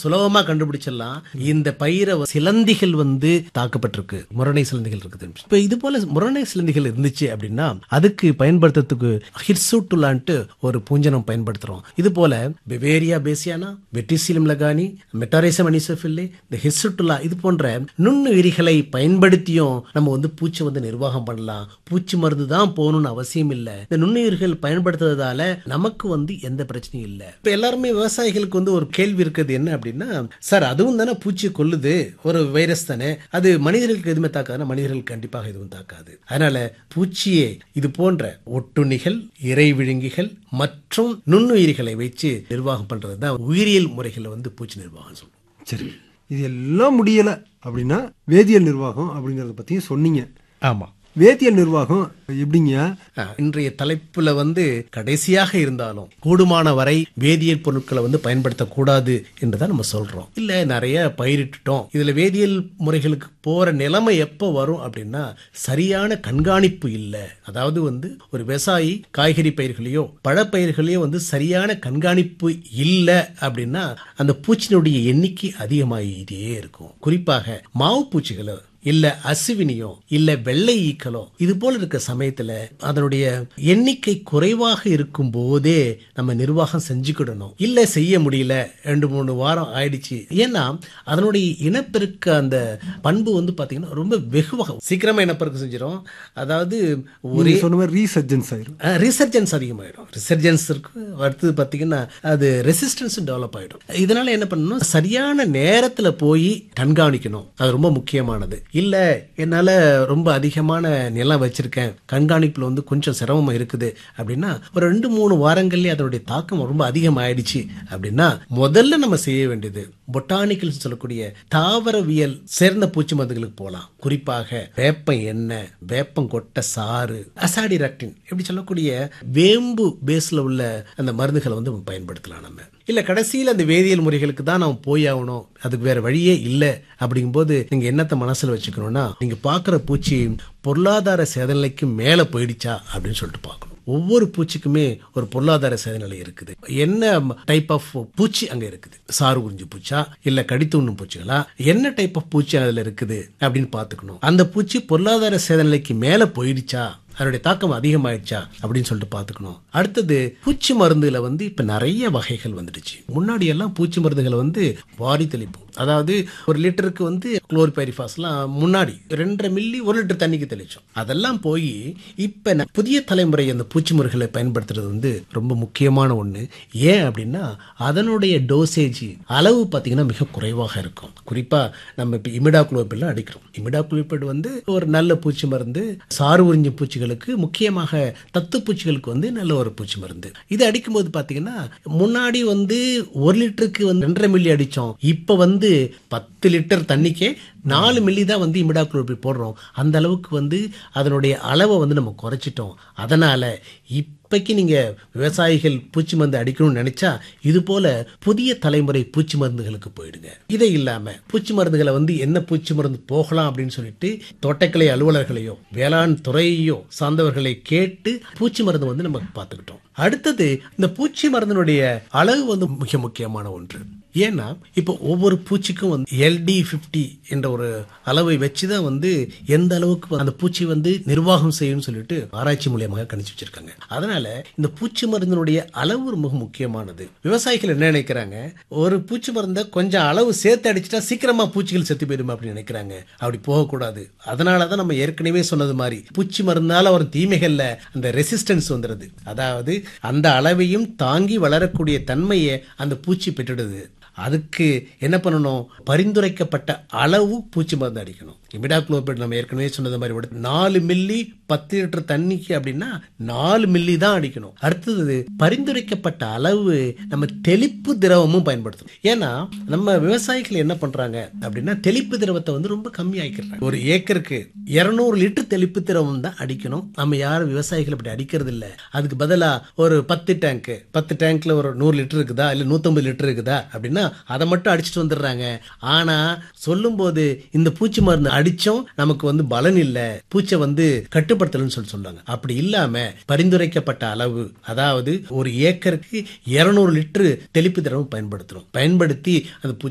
சுலபமா கண்டுபிடிச்சிடலாம் இந்த பயிரை சிலந்திகள் வந்து தாக்கப்பட்டிருக்கு முரணை சிலந்திகள் இருக்குது இப்ப இது போல முரணை சிலந்திகள் இருந்துச்சு அப்படின்னா அதுக்கு பயன்படுத்துறதுக்கு ஹிர்சூட்டுலான்ட்டு ஒரு பூஞ்சனம் பயன்படுத்துறோம் இது போல பெவேரியா பேசியானா வெட்டிசிலம் லகானி மெட்டாரேசம் அனிசோஃபில்லி இந்த ஹிர்சுட்டுலா இது போன்ற நுண்ணுயிரிகளை பயன்படுத்தியும் நம்ம வந்து பூச்சி வந்து நிர்வாகம் பண்ணலாம் பூச்சி மருந்து தான் போகணும்னு அவசியம் இல்லை இந்த நுண்ணுயிர்கள் பயன்படுத்துறதால நமக்கு வந்து எந்த பிரச்சனையும் இல்லை இப்ப எல்லாருமே விவசாயிகளுக்கு வந்து ஒரு கேள்வி இருக்குது என்ன அப்படின்னா சார் அதுவும் தானே பூச்சி கொல்லுது ஒரு வைரஸ் தானே அது மனிதர்களுக்கு எதுவுமே தாக்காதுன்னா மனிதர்களுக்கு கண்டிப்பாக எதுவும் தாக்காது அதனால பூச்சியே இது போன்ற ஒட்டுண்ணிகள் இறை விழுங்கிகள் மற்றும் நுண்ணுயிரிகளை வச்சு நிர்வாகம் பண்றது தான் உயிரியல் முறைகளை வந்து பூச்சி நிர்வாகம் சொல்லுவோம் சரி இது எல்லாம் முடியல அப்படின்னா வேதியியல் நிர்வாகம் அப்படிங்கறத பத்தியும் சொன்னீங்க ஆமா வேதியியல் நிர்வாகம் எப்படிங்க அஹ், இன்றைய தலைப்புல வந்து கடைசியாக இருந்தாலும் கூடுமான வரை வேதியியல் பொருட்களை வந்து பயன்படுத்தக்கூடாது என்றுதான் நம்ம சொல்றோம் இல்ல நிறைய பயிரிட்டுட்டோம் இதுல வேதியியல் முறைகளுக்கு போற நிலைமை எப்போ வரும் அப்படின்னா சரியான கண்காணிப்பு இல்லை அதாவது வந்து ஒரு விவசாயி காய்கறி பயிர்களையோ பழப்பயிர்களையோ வந்து சரியான கண்காணிப்பு இல்லை அப்படின்னா அந்த பூச்சினுடைய எண்ணிக்கை அதிகமாகிட்டே இருக்கும் குறிப்பாக மாவு பூச்சிகளை இல்ல அசுவினியோ இல்ல வெள்ளை ஈக்களோ இது போல இருக்க சமயத்துல அதனுடைய எண்ணிக்கை குறைவாக இருக்கும் போதே நம்ம நிர்வாகம் செஞ்சுக்கிடணும் இல்ல செய்ய முடியல ரெண்டு மூணு வாரம் ஆயிடுச்சு ஏன்னா அதனுடைய இனப்பெருக்க அந்த பண்பு வந்து பாத்தீங்கன்னா ரொம்ப வெகுவாக சீக்கிரமா இனப்பெருக்கம் செஞ்சிடும் அதாவது ஒரே நீங்க சொன்ன மாதிரி ரீசர்ஜன்ஸ் ஆயிரும் ரிசர்ஜன்ஸ் அதிகமாயிடும் ரிசர்ஜன்ஸ் இருக்கு அடுத்தது பார்த்தீங்கன்னா அது ரெசிஸ்டன்ஸ் டெவலப் ஆயிடும் இதனால என்ன பண்ணணும் சரியான நேரத்துல போய் கண்காணிக்கணும் அது ரொம்ப முக்கியமானது இல்ல என்னால ரொம்ப அதிகமான நிலம் வச்சிருக்கேன் கண்காணிப்புல வந்து கொஞ்சம் சிரமமா இருக்குது அப்படின்னா ஒரு ரெண்டு மூணு வாரங்கள்லயே அதனுடைய தாக்கம் ரொம்ப அதிகமாயிடுச்சு அப்படின்னா முதல்ல நம்ம செய்ய வேண்டியது பொட்டானிக்கல் சொல்லக்கூடிய தாவரவியல் சேர்ந்த பூச்சி மருந்துகளுக்கு போகலாம் குறிப்பாக வேப்பம் எண்ணெய் வேப்பம் கொட்டை சாறு அசாடிராக்டின் இப்படி சொல்லக்கூடிய வேம்பு பேஸ்ல உள்ள அந்த மருந்துகளை வந்து நம்ம பயன்படுத்தலாம் நம்ம இல்ல கடைசியில் அந்த வேதியியல் முறைகளுக்கு தான் நாம் போய் ஆகணும் அதுக்கு வேற வழியே இல்லை அப்படிங்கும்போது நீங்க என்னத்தை மனசுல வச்சுக்கணும்னா நீங்க பார்க்குற பூச்சி பொருளாதார சேதநிலைக்கு மேல போயிடுச்சா அப்படின்னு சொல்லிட்டு பார்க்கணும் ஒவ்வொரு பூச்சிக்குமே ஒரு பொருளாதார சேதநிலை இருக்குது என்ன டைப் ஆஃப் பூச்சி அங்க இருக்குது சாறு உறிஞ்சு பூச்சா இல்ல கடித்து உண்ணும் பூச்சிகளா என்ன டைப் ஆஃப் பூச்சி அதுல இருக்குது அப்படின்னு பார்த்துக்கணும் அந்த பூச்சி பொருளாதார சேதநிலைக்கு மேல போயிடுச்சா அதனுடைய தாக்கம் அதிகமாயிடுச்சா அப்படின்னு சொல்லிட்டு பார்த்துக்கணும் அடுத்தது பூச்சி மருந்துல வந்து இப்ப நிறைய வகைகள் வந்துடுச்சு முன்னாடி எல்லாம் பூச்சி மருந்துகளை வந்து வாரி தெளிப்போம் அதாவது ஒரு லிட்டருக்கு வந்து குளோரிபைரிஃபாஸ்லாம் முன்னாடி ரெண்டரை மில்லி ஒரு லிட்டர் தண்ணிக்கு தெளிச்சோம் அதெல்லாம் போய் இப்ப ந- புதிய தலைமுறை அந்த பூச்சி மருந்துகளை பயன்படுத்துறது வந்து ரொம்ப முக்கியமான ஒண்ணு ஏன் அப்படின்னா அதனுடைய டோசேஜ் அளவு பார்த்தீங்கன்னா மிக குறைவாக இருக்கும் குறிப்பா நம்ம இப்போ இமிடா குளோபிட்லாம் அடிக்கிறோம் இமிடா குளோபிட் வந்து ஒரு நல்ல பூச்சி மருந்து சாறு உறிஞ்சும் பூச்சிகளுக்கு முக்கியமாக தத்து பூச்சிகளுக்கு வந்து நல்ல ஒரு பூச்சி மருந்து இது அடிக்கும்போது பார்த்தீங்கன்னா முன்னாடி வந்து ஒரு லிட்டருக்கு வந்து ரெண்டரை மில்லி அடிச்சோம் இப்போ வந்து பத்து லிட்டர் தண்ணிக்கே நாலு மில்லி தான் வந்து இமிடா குளோபிட் போடுறோம் அந்த அளவுக்கு வந்து அதனுடைய அளவை வந்து நம்ம குறைச்சிட்டோம் அதனால இப்போக்கி நீங்க விவசாயிகள் பூச்சி மருந்து அடிக்கணும்னு நினைச்சா இது போல புதிய தலைமுறை பூச்சி மருந்துகளுக்கு போயிடுங்க இதை இல்லாம பூச்சி மருந்துகளை வந்து என்ன பூச்சி மருந்து போகலாம் அப்படின்னு சொல்லிட்டு தோட்டக்கலை அலுவலர்களையோ வேளாண் துறையோ சார்ந்தவர்களை கேட்டு பூச்சி மருந்து வந்து நம்ம பார்த்துக்கிட்டோம் அடுத்தது இந்த பூச்சி மருந்தினுடைய அளவு வந்து மிக முக்கியமான ஒன்று ஏன்னா இப்போ ஒவ்வொரு பூச்சிக்கும் வந்து எல்டி ஃபிஃப்டி என்ற ஒரு அளவை வச்சு தான் வந்து எந்த அளவுக்கு அந்த பூச்சி வந்து நிர்வாகம் செய்யும்னு சொல்லிட்டு ஆராய்ச்சி மூலியமாக கணிச்சு வச்சிருக்காங்க அதனால இந்த பூச்சி மருந்தினுடைய அளவு மிக முக்கியமானது விவசாயிகள் என்ன நினைக்கிறாங்க ஒரு பூச்சி மருந்தை கொஞ்சம் அளவு சேர்த்து அடிச்சிட்டா சீக்கிரமா பூச்சிகள் செத்து போயிடும் அப்படின்னு நினைக்கிறாங்க அப்படி போகக்கூடாது அதனால தான் நம்ம ஏற்கனவே சொன்னது மாதிரி பூச்சி மருந்தால வரும் தீமைகள்ல அந்த ரெசிஸ்டன்ஸ் வந்துடுது அதாவது அந்த அளவையும் தாங்கி வளரக்கூடிய தன்மையை அந்த பூச்சி பெற்றுடுது அதுக்கு என்ன பண்ணணும் பரிந்துரைக்கப்பட்ட அளவு பூச்சி மருந்து அடிக்கணும் இமிடா நம்ம ஏற்கனவே சொன்னது மாதிரி விட நாலு மில்லி பத்து லிட்டர் தண்ணிக்கு அப்படின்னா நாலு மில்லி தான் அடிக்கணும் அடுத்தது பரிந்துரைக்கப்பட்ட அளவு நம்ம தெளிப்பு திரவமும் பயன்படுத்தணும் ஏன்னா நம்ம விவசாயிகள் என்ன பண்றாங்க அப்படின்னா தெளிப்பு திரவத்தை வந்து ரொம்ப கம்மியாக்கிறாங்க ஒரு ஏக்கருக்கு இருநூறு லிட்டர் தெளிப்பு திரவம் தான் அடிக்கணும் நம்ம யாரும் விவசாயிகள் அப்படி அடிக்கிறது இல்ல அதுக்கு பதிலா ஒரு பத்து டேங்க் பத்து டேங்க்ல ஒரு நூறு லிட்டர் இருக்குதா இல்ல நூத்தம்பது லிட்டர் இருக்குதா அப்படின்னா அதை மட்டும் அடிச்சுட்டு வந்துடுறாங்க ஆனா சொல்லும்போது இந்த பூச்சி மருந்து அடிச்சோம் நமக்கு வந்து பலன் இல்ல பூச்சை வந்து கட்டுப்படுத்தலன்னு சொல்லி சொல்றாங்க அப்படி இல்லாம பரிந்துரைக்கப்பட்ட அளவு அதாவது ஒரு ஏக்கருக்கு இருநூறு லிட்டர் தெளிப்பு திரவம் பயன்படுத்தணும் பயன்படுத்தி அந்த பூச்சி